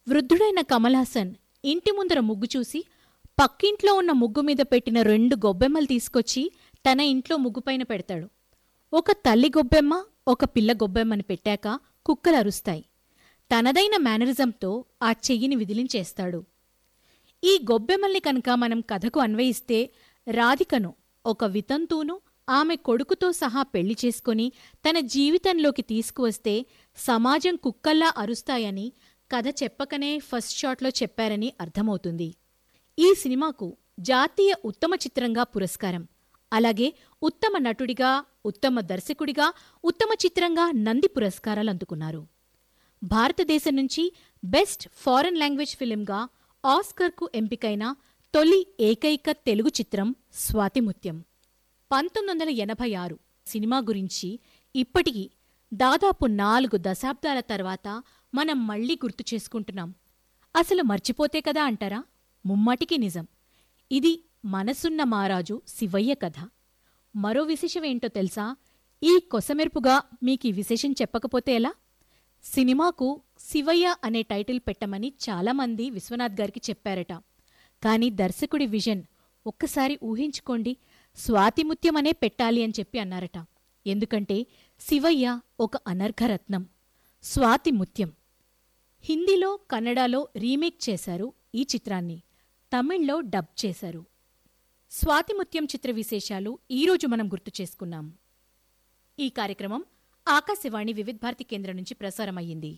వృద్ధుడైన కమల్ హాసన్ ఇంటి ముందర ముగ్గు చూసి పక్కింట్లో ఉన్న ముగ్గు మీద పెట్టిన రెండు గొబ్బెమ్మలు తీసుకొచ్చి తన ఇంట్లో ముగ్గుపైన పెడతాడు ఒక తల్లి గొబ్బెమ్మ ఒక పిల్ల గొబ్బెమ్మని పెట్టాక కుక్కలు అరుస్తాయి తనదైన మేనరిజంతో ఆ చెయ్యిని విదిలించేస్తాడు ఈ గొబ్బెమ్మల్ని కనుక మనం కథకు అన్వయిస్తే రాధికను ఒక వితంతువును ఆమె కొడుకుతో సహా పెళ్లి చేసుకుని తన జీవితంలోకి తీసుకువస్తే సమాజం కుక్కల్లా అరుస్తాయని కథ చెప్పకనే ఫస్ట్ షాట్లో చెప్పారని అర్థమవుతుంది ఈ సినిమాకు జాతీయ ఉత్తమ చిత్రంగా పురస్కారం అలాగే ఉత్తమ నటుడిగా ఉత్తమ దర్శకుడిగా ఉత్తమ చిత్రంగా నంది పురస్కారాలు అందుకున్నారు భారతదేశం నుంచి బెస్ట్ ఫారెన్ లాంగ్వేజ్ ఫిలింగా ఆస్కర్కు ఎంపికైన తొలి ఏకైక తెలుగు చిత్రం స్వాతిముత్యం పంతొమ్మిది వందల ఎనభై ఆరు సినిమా గురించి ఇప్పటికీ దాదాపు నాలుగు దశాబ్దాల తర్వాత మనం మళ్ళీ గుర్తు చేసుకుంటున్నాం అసలు మర్చిపోతే కదా అంటారా ముమ్మాటికి నిజం ఇది మనసున్న మారాజు శివయ్య కథ మరో విశేషమేంటో తెలుసా ఈ కొసమెరుపుగా మీకీ విశేషం చెప్పకపోతే ఎలా సినిమాకు శివయ్య అనే టైటిల్ పెట్టమని చాలామంది విశ్వనాథ్ గారికి చెప్పారట కాని దర్శకుడి విజన్ ఒక్కసారి ఊహించుకోండి స్వాతిముత్యం అనే పెట్టాలి అని చెప్పి అన్నారట ఎందుకంటే శివయ్య ఒక అనర్ఘరత్నం స్వాతిముత్యం హిందీలో కన్నడలో రీమేక్ చేశారు ఈ చిత్రాన్ని తమిళ్లో డబ్ చేశారు స్వాతిముత్యం చిత్ర విశేషాలు ఈరోజు మనం గుర్తు చేసుకున్నాం ఈ కార్యక్రమం ఆకాశవాణి వివిధ భారతి కేంద్రం నుంచి ప్రసారమయ్యింది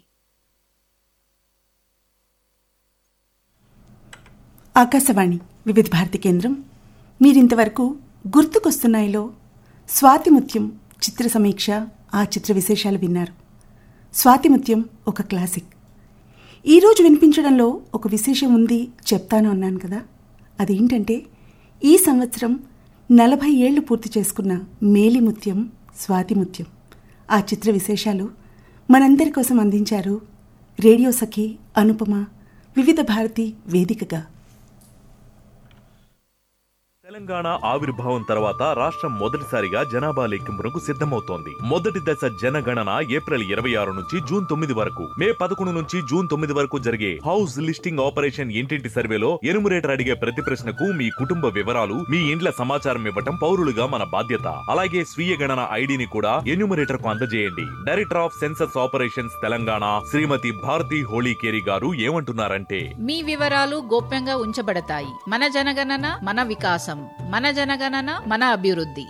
ఆకాశవాణి వివిధ భారతి కేంద్రం మీరింతవరకు గుర్తుకొస్తున్నాయిలో స్వాతిముత్యం చిత్ర సమీక్ష ఆ చిత్ర విశేషాలు విన్నారు స్వాతిముత్యం ఒక క్లాసిక్ ఈరోజు వినిపించడంలో ఒక విశేషం ఉంది చెప్తాను అన్నాను కదా అదేంటంటే ఈ సంవత్సరం నలభై ఏళ్లు పూర్తి చేసుకున్న మేలిముత్యం స్వాతిముత్యం ఆ చిత్ర విశేషాలు మనందరి కోసం అందించారు రేడియో సఖి అనుపమ వివిధ భారతి వేదికగా తెలంగాణ ఆవిర్భావం తర్వాత రాష్ట్రం మొదటిసారిగా జనాభా లెక్కింపునకు సిద్ధమవుతోంది మొదటి దశ జనగణన ఏప్రిల్ ఇరవై ఆరు నుంచి జూన్ తొమ్మిది వరకు మే పదకొండు నుంచి జూన్ తొమ్మిది వరకు జరిగే హౌస్ లిస్టింగ్ ఆపరేషన్ ఇంటింటి సర్వేలో ఎనుమరేటర్ అడిగే ప్రతి ప్రశ్నకు మీ కుటుంబ వివరాలు మీ ఇండ్ల సమాచారం ఇవ్వటం పౌరులుగా మన బాధ్యత అలాగే స్వీయ గణన ఐడిని కూడా ఎన్యూమరేటర్ కు అందజేయండి director of census operations Telangana Shrimati Bharati Holikeri garu ఏమంటున్నారంటే మీ వివరాలు గోప్యంగా ఉంచబడతాయి మన జనగణన మన వికాసం మన జనగణన మన అభివృద్ధి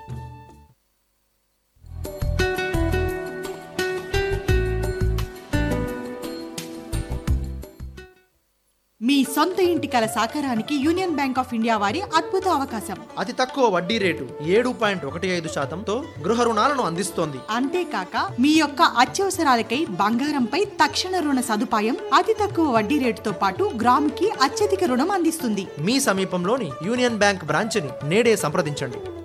మీ సొంత ఇంటి కల సాకారానికి యూనియన్ బ్యాంక్ ఆఫ్ ఇండియా వారి అద్భుత అవకాశం అతి తక్కువ వడ్డీ రేటు ఏడు పాయింట్ ఒకటి ఐదు శాతంతో గృహ రుణాలను అందిస్తోంది అంతేకాక మీ యొక్క అత్యవసరాలకై బంగారంపై తక్షణ రుణ సదుపాయం అతి తక్కువ వడ్డీ రేటుతో పాటు గ్రాముకి అత్యధిక రుణం అందిస్తుంది మీ సమీపంలోని యూనియన్ బ్యాంక్ బ్రాంచ్ని నేడే సంప్రదించండి